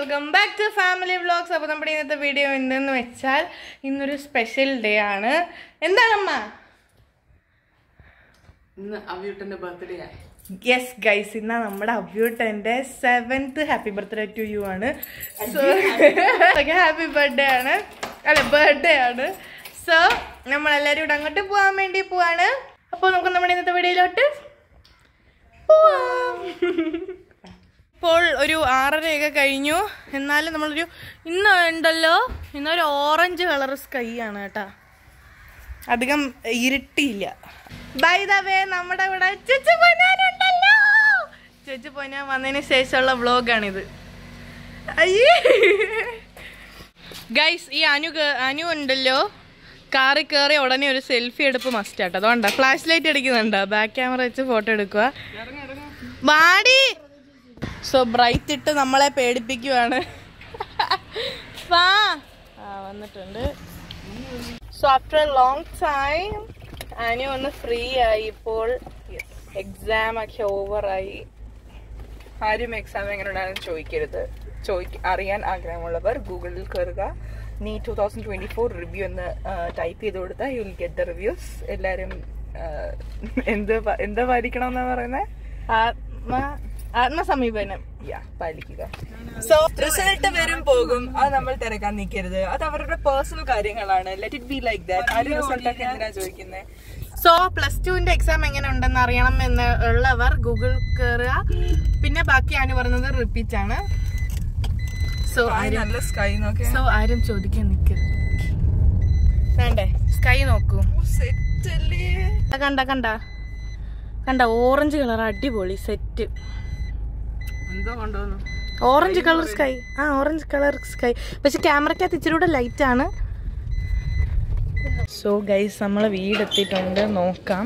Welcome back to family vlogs അപ്പോൾ നമ്മുടെ ഇന്നത്തെ വീഡിയോ എന്തെന്ന് വെച്ചാൽ ഇന്നൊരു സ്പെഷ്യൽ ഡേ ആണ് എന്താണമ്മ ഇന്ന് അവിയുട്ടന്റെ ബർത്ത്ഡേ ആയി യെസ് ഗൈസ് ഇന്നാ നമ്മുടെ അബ്യൂട്ടൻ്റെ seventh happy birthday to you ആണ് സോ ഹാപ്പി ബർത്ത്ഡേ ആണ് അല്ല ബർത്ത്ഡേ ആണ് സോ നമ്മളെല്ലാവരും ഇവിടെ അങ്ങോട്ട് പോകാൻ വേണ്ടി പോവാണ് അപ്പോൾ നമുക്ക് നമ്മുടെ ഇന്നത്തെ വീഡിയോയിലോട്ട് പോവാം ഇപ്പോൾ ഒരു ആറരയൊക്കെ കഴിഞ്ഞു എന്നാലും നമ്മളൊരു ഇന്ന് ഉണ്ടല്ലോ ഇന്നൊരു ഓറഞ്ച് കളർ സ്കൈ ആണ് കേട്ടാ അധികം ഇരുട്ടിയില്ല ബൈ ദ വേ നമ്മുടെ ഇവിടെ ചേച്ചി പൊന്നാനുണ്ടല്ലോ ചേച്ചി പൊന്നാൻ വന്നതിന് ശേഷമുള്ള വ്ളോഗാണിത് അയ്യേ ഗൈസ് ഈ അനു കേ- അനു ഉണ്ടല്ലോ കാറിൽ കയറി ഉടനെ ഒരു സെൽഫി എടുപ്പ് മസ്റ്റ് ആട്ടോ അതുകൊണ്ടാ ഫ്ലാഷ് ലൈറ്റ് അടിക്കുന്നുണ്ടോ ബാക്ക് ക്യാമറ വെച്ച് ഫോട്ടോ എടുക്കുക വാടി സോ ബ്രൈറ്റ് ഇട്ട് നമ്മളെ പേടിപ്പിക്കുവാണ് വാ ആ വന്നിട്ടുണ്ട് so after a long time Anu ഒന്ന് ഫ്രീ ആയി ഇപ്പോൾ എക്സാം ഒക്കെ ഓവറായി ആരും എക്സാം എങ്ങനെ ഉണ്ടായിരുന്നു ചോദിക്കരുത് ചോദിക്ക അറിയാൻ ആഗ്രഹമുള്ളവർ ഗൂഗിളിൽ കയറുക നീ two thousand twenty four review എന്ന് ടൈപ്പ് ചെയ്ത് കൊടുത്താൽ you will get the reviews എല്ലാവരും എന്ത് പ- എന്താ പാലിക്കണം എന്നാ പറയുന്നത് ആത്മ ആത്മസമീപനം യാ പാലിക്കുക സോ റിസൾട്ട് വരും പോകും അത് നമ്മൾ തിരക്കാൻ നിൽക്കരുത് അത് അവരുടെ പേഴ്സണൽ കാര്യങ്ങളാണ് let it be like that ആരും റിസൾട്ട് ഒക്കെ എന്തിനാ ചോദിക്കുന്നത് സോ പ്ലസ് ടുവിന്റെ എക്സാം എങ്ങനെ ഉണ്ടെന്ന് അറിയണം എന്ന് ഉള്ളവർ ഗൂഗിൾ കയറുക പിന്നെ ബാക്കി അനു പറയുന്നത് റിപ്പീറ്റ് ആണ് സോ ആരും നല്ല സ്കൈ നോക്കി സോ ആരും ചോദിക്കാൻ നിൽക്കരുത് വേണ്ടേ സ്കൈ നോക്കൂ സെറ്റ് അല്ലേ ആ, കണ്ട കണ്ട കണ്ട ഓറഞ്ച് കളർ അടിപൊളി സെറ്റ് എന്തോ കൊണ്ടുവന്നു ഓറഞ്ച് കളർ സ്കൈ ആ ഓറഞ്ച് കളർ സ്കൈ പക്ഷെ ക്യാമറക്കകത്ത് ഇച്ചിരി കൂടെ ലൈറ്റ് ആണ് സോ ഗൈസ് നമ്മൾ വീടെത്തിയിട്ടുണ്ട് നോക്കാം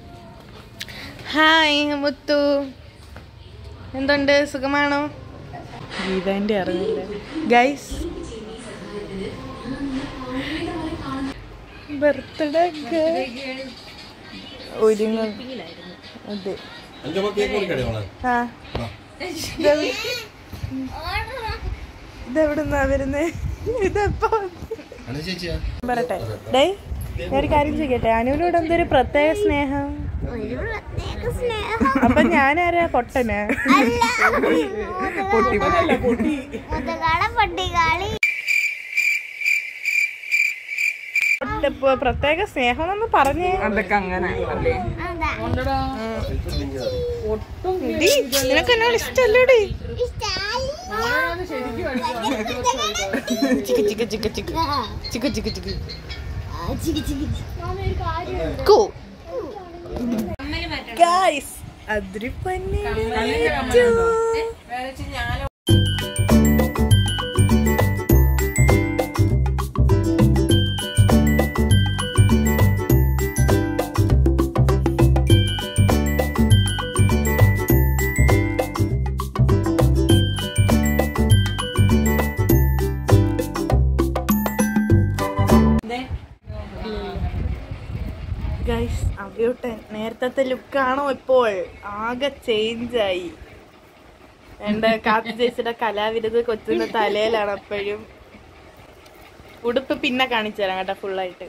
ഹായ് മുത്തു എന്തുണ്ട് സുഖമാണോ ഗീതന്റെ അറിയില്ല ഗൈസ് ബർത്ത്ഡേ ഒരുങ്ങും അതെ ആ ഇതെവി- ഇതെവിടുന്നാ വരുന്നേ ഇതെപ്പോ പറട്ടെ ഡേ ഞാൻ ഒരു കാര്യം ചെയ്യട്ടെ അനുവിനോട് എന്തൊരു പ്രത്യേക സ്നേഹം അപ്പൊ ഞാനാരാ പൊട്ടന് മുതലാള പട്ടികാളി പൊട്ട- പ്രത്യേക സ്നേഹം എന്നൊന്ന് പറഞ്ഞേ അതൊക്കെ അങ്ങനെ അല്ലേ അതാ ഡി, നിനക്ക് എന്നോട് ഇഷ്ടല്ലോടി ചിക്ക് ചിക്ക് ചിക്ക് ചിക്ക് ചിക്ക് ചിക്ക് ചിക്ക് കൂ ഗൈസ് അതിരിപ്പന്നെ ഗൈസ് അവയോട്ടെ നേരത്തെ ലുക്കാണോ ഇപ്പോൾ ആകെ ചേഞ്ച് ആയി എന്റെ കാത്തു ചേച്ചിയുടെ കലാവിരുത് കൊച്ചിന്റെ തലയിലാണ് അപ്പോഴും ഉടുപ്പ് പിന്നെ കാണിച്ചു തരാം കേട്ടോ ഫുള്ളായിട്ട്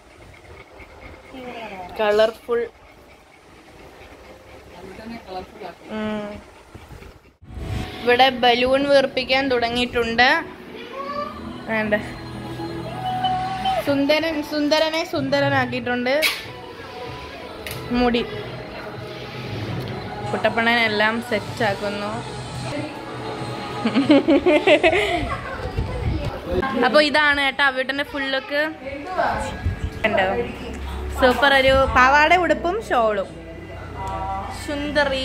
കളർഫുൾ ഇവിടെ ബലൂൺ വീർപ്പിക്കാൻ തുടങ്ങിയിട്ടുണ്ട് വേണ്ട സുന്ദരൻ സുന്ദരനെ സുന്ദരനാക്കിയിട്ടുണ്ട് മുടി കുട്ടപ്പണനെല്ലാം സെറ്റ് ആക്കുന്നു അപ്പൊ ഇതാണ് കേട്ടോ വീട്ടിന്റെ ഫുൾ ലുക്ക് കണ്ടോ സൂപ്പർ ഒരു പാവാട ഉടുപ്പും ഷോളും സുന്ദരി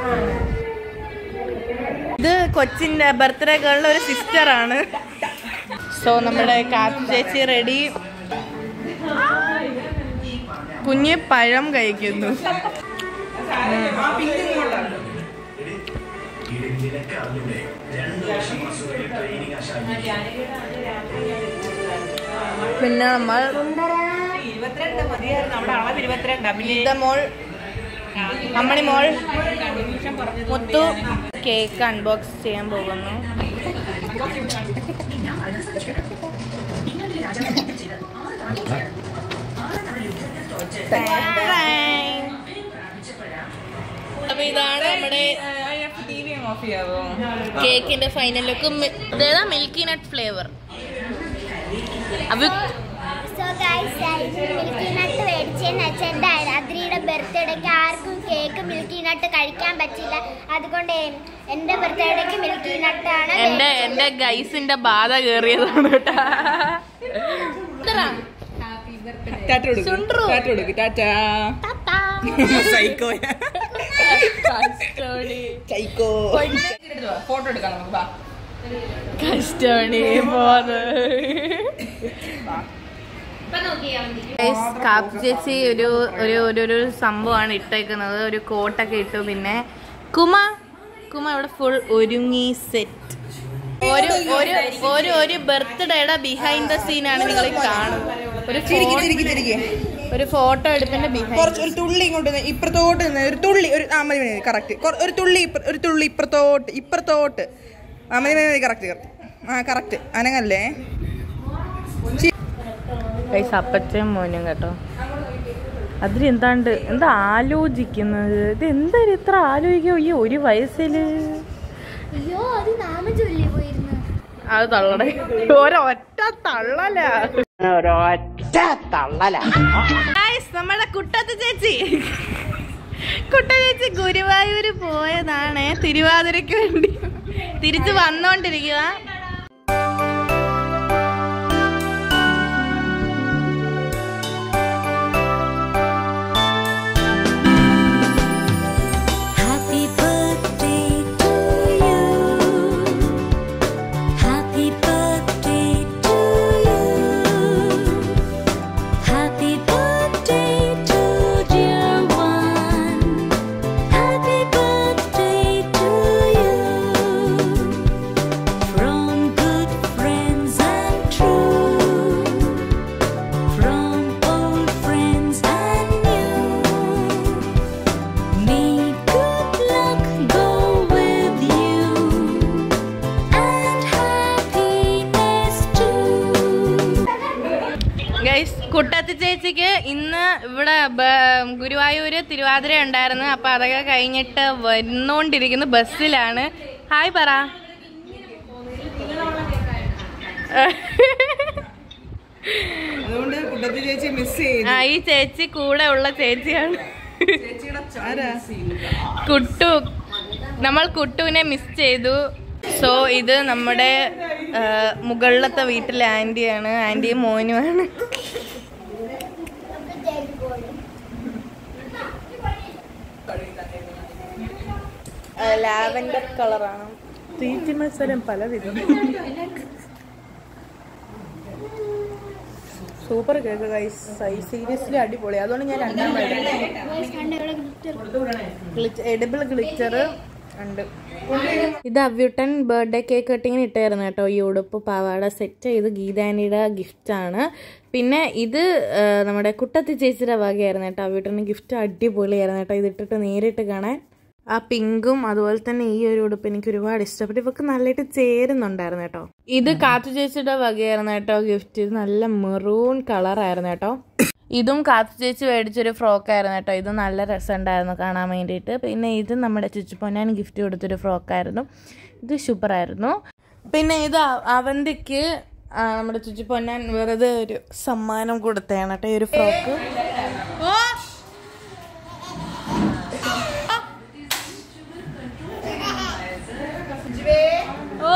ഇത് കൊച്ചിന്റെ ബർത്ത്ഡേ ഗേളിലെ ഒരു സിസ്റ്റർ ആണ് സോ നമ്മുടെ കാത്തു ചേച്ചി റെഡി കുഞ്ഞ് പഴം കഴിക്കുന്നു പിന്നെ നമ്മൾ ഗീത മോൾ അമ്മണി മോൾ മുത്തു കേക്ക് അൺബോക്സ് ചെയ്യാൻ പോകുന്നു അപ്പൊ ഇതാണ് നമ്മുടെ ടി വി ഓഫ് ചെയ്യാവോ കേക്കിന്റെ ഫൈനൽ ലുക്ക് ഇതേതാ മിൽക്കി നട്ട് ഫ്ലേവർ അപ്പൊ സോ ഗൈസ് മിൽക്കി നട്ട് മേടിച്ചെന്ന് വെച്ചാൽ എൻ്റെ അതിരിയുടെ ബർത്ത്ഡേക്ക് ആർക്കും കേക്ക് മിൽക്കി നട്ട് കഴിക്കാൻ പറ്റില്ല അതുകൊണ്ട് എൻ- എൻ്റെ ബർത്ത്ഡേക്ക് മിൽക്കി നട്ടാണ് എന്റെ എന്റെ ഗൈസിന്റെ ബാധ കേറിയതാണ് കേട്ടാ ടാറ്റ കൊടുക്ക് സുണ്ട്രു. ടാറ്റ കൊടുക്ക് ടാറ്റ സൈക്കോ സൈക്കോ ഫോട്ടോ എടുക്കാം നമുക്ക് ബാ കഷ്ടോണി പോന്ന് കാപ്പി ചേച്ചി ഒരു ഒരു ഒരു ഒരു സംഭവമാണ് ഇട്ടേക്കുന്നത് ഒരു കോട്ടൊക്കെ ഇട്ടു പിന്നെ കുമ കുമ ഇവിടെ ഫുൾ ഒരുങ്ങി സെറ്റ് ഒരു ഒരു ഒരു ഒരു ബർത്ത്ഡേയുടെ ബിഹൈൻഡ് ദ സീനാണ് നിങ്ങൾ ഈ കാണുന്നത് ഒരു ചിരിക്ക് phone- ചിരിക്ക് ചിരിക്ക് ഒരു ഫോട്ടോ എടുപ്പിന്റെ ബിഹൈൻഡ് കുറച്ച് ഒരു തുള്ളി ഇങ്ങോട്ട് നിന്ന് ഇപ്പുറത്തോട്ട് നിന്ന് ഒരു തുള്ളി ഒരു ആ മതി മതി കറക്റ്റ് ഒരു തുള്ളി ഇപ്പ- ഒരു തുള്ളി ഇപ്പുറത്തോട്ട് ഇപ്പുറത്തോട്ട് ആ മതി മതി കറക്റ്റ് കറക്റ്റ് ആ കറക്റ്റ് അനങ്ങല്ലേ കൈസ് അപ്പച്ചയും മോനും കേട്ടോ അതിൽ എന്താണ്ട് എന്താ ആലോചിക്കുന്നത് ഇത് എന്താ ഇത്ര ആലോചിക്കോ ഈ ഒരു വയസ്സില് അയ്യോ അത് നാമ ചൊല്ലി പോയിരുന്നു അത് തള്ളടേ ഒരൊറ്റ തള്ളല ഒരൊറ്റ തള്ളല നമ്മുടെ കുട്ടത്ത് ചേച്ചി കുട്ട ചേച്ചി ഗുരുവായൂര് പോയതാണ് തിരുവാതിരക്ക് വേണ്ടി തിരിച്ചു വന്നോണ്ടിരിക്കുക Happy birthday to you. Happy birthday to you. Happy birthday to dear one. Happy birthday to you. From good friends and true. From old friends and new. May good luck go with you and happiness too. Guys കുട്ടത്തി ചേച്ചിക്ക് ഇന്ന് ഇവിടെ ബ- ഗുരുവായൂര് തിരുവാതിര ഉണ്ടായിരുന്നു അപ്പൊ അതൊക്കെ കഴിഞ്ഞിട്ട് വന്നോണ്ടിരിക്കുന്ന ബസ്സിലാണ് ഹായ് പറ അതുകൊണ്ട് കുട്ടത്തി ചേച്ചി മിസ് ചെയ്തു ആ ഈ ചേച്ചി കൂടെ ഉള്ള ചേച്ചിയാണ് ആരാ കുട്ടു നമ്മൾ കുട്ടുവിനെ മിസ് ചെയ്തു സോ ഇത് നമ്മുടെ ആ, മുകളിലത്തെ വീട്ടിലെ ആന്റിയാണ് ആന്റിയും മോനുമാണ് ലാവൻഡർ കളറാണ് തീറ്റി മത്സരം പല വിധം സൂപ്പർ കേക്ക് ഗൈസ് സീരിയസ്ലി അടിപൊളി അതുകൊണ്ട് ഞാൻ രണ്ടാം എഡിബിൾ ഗ്ലിറ്റർ ഉണ്ട് ഇത് അവ്യുട്ടൻ ബർത്ത്ഡേ കേക്ക് കട്ടിങ്ങിന് ഇട്ടായിരുന്നു കേട്ടോ ഈ ഉടുപ്പ് പാവാട സെറ്റ് ഇത് ഗീതാനിയുടെ ഗിഫ്റ്റ് ആണ് പിന്നെ ഇത് ആ, നമ്മുടെ കുട്ടത്തി ചേച്ചിയുടെ വകയായിരുന്നു കേട്ടോ അവ്യുട്ടന് ഗിഫ്റ്റ് അടിപൊളിയായിരുന്നു കേട്ടോ ഇത് ഇട്ടിട്ട് നേരിട്ട് കാണാൻ ആ പിങ്കും അതുപോലെ തന്നെ ഈ ഒരു ഉടുപ്പ് എനിക്ക് ഒരുപാട് ഇഷ്ടപ്പെട്ടു ഇവക്ക് നല്ലതായിട്ട് ചേരുന്നുണ്ടായിരുന്നു കേട്ടോ ഇത് കാത്തു ചേച്ചിയുടെ വകയായിരുന്നു കേട്ടോ ഗിഫ്റ്റ് ഇത് നല്ല മെറൂൺ കളറായിരുന്നു കേട്ടോ ഇതും കാത്തു ചേച്ചി മേടിച്ചൊരു ഫ്രോക്കായിരുന്നു കേട്ടോ ഇത് നല്ല രസമുണ്ടായിരുന്നു കാണാൻ വേണ്ടിയിട്ട് പിന്നെ ഇത് നമ്മുടെ ചുച്ചുപ്പൊന്നാൻ ഗിഫ്റ്റ് കൊടുത്തൊരു ഫ്രോക്കായിരുന്നു ഇത് സൂപ്പറായിരുന്നു പിന്നെ ഇത് അ- അവന്തിക്ക് ആ, നമ്മുടെ ചുച്ചുപ്പൊന്നാൻ വെറുതെ ഒരു സമ്മാനം കൊടുത്തതാണ് കേട്ടോ ഈ ഒരു ഫ്രോക്ക് ഓ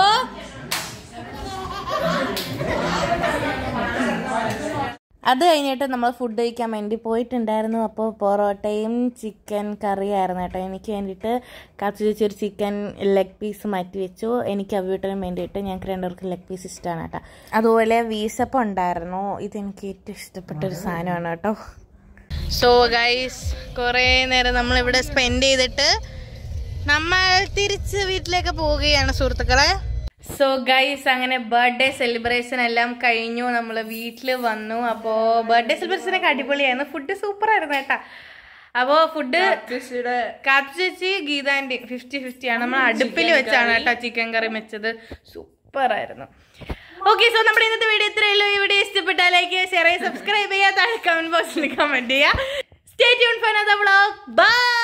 അത് കഴിഞ്ഞിട്ട് നമ്മൾ ഫുഡ് കഴിക്കാൻ വേണ്ടി പോയിട്ടുണ്ടായിരുന്നു അപ്പോൾ പൊറോട്ടയും ചിക്കൻ കറിയായിരുന്നു കേട്ടോ എനിക്ക് വേണ്ടിയിട്ട് കാത്തു ചേച്ചി ഒരു ചിക്കൻ ലെഗ് പീസ് മാറ്റി വെച്ചു എനിക്ക് അവീട്ടിനും വേണ്ടിയിട്ട് ഞങ്ങൾക്ക് രണ്ടുപേർക്ക് ലെഗ് പീസ് ഇഷ്ടമാണ് കേട്ടോ അതുപോലെ വീസപ്പം ഉണ്ടായിരുന്നു ഇതെനിക്ക് ഏറ്റവും ഇഷ്ടപ്പെട്ട ഒരു സാധനമാണ് കേട്ടോ സോ ഗൈസ് കുറേ നേരം നമ്മളിവിടെ സ്പെൻഡ് ചെയ്തിട്ട് നമ്മൾ തിരിച്ച് വീട്ടിലേക്ക് പോവുകയാണ് സുഹൃത്തുക്കളെ സോ ഗൈസ് അങ്ങനെ ബർത്ത്ഡേ സെലിബ്രേഷൻ എല്ലാം കഴിഞ്ഞു നമ്മൾ വീട്ടിൽ വന്നു അപ്പോൾ ബർത്ത്ഡേ സെലിബ്രേഷൻ ഒക്കെ അടിപൊളിയായിരുന്നു ഫുഡ് സൂപ്പർ ആയിരുന്നു കേട്ടാ അപ്പോ ഫുഡ് ചേച്ചിയുടെ കാത്തു ചേച്ചി ഗീതാന്റെ ഫിഫ്റ്റി ഫിഫ്റ്റി ആണ് നമ്മൾ അടുപ്പിൽ വെച്ചാണ് കേട്ടോ ചിക്കൻ കറി വെച്ചത് സൂപ്പർ ആയിരുന്നു ഓക്കെ സോ നമ്മുടെ ഇന്നത്തെ വീഡിയോ ഇത്രയല്ലോ ഈ വീഡിയോ ഇഷ്ടപ്പെട്ടാൽ ലൈക്ക് ചെയ്യുക ഷെയർ ചെയ്യുക സബ്സ്ക്രൈബ് ചെയ്യുക താഴെ കമന്റ് ബോക്സിൽ കമന്റ് ചെയ്യുക stay tune for another vlog by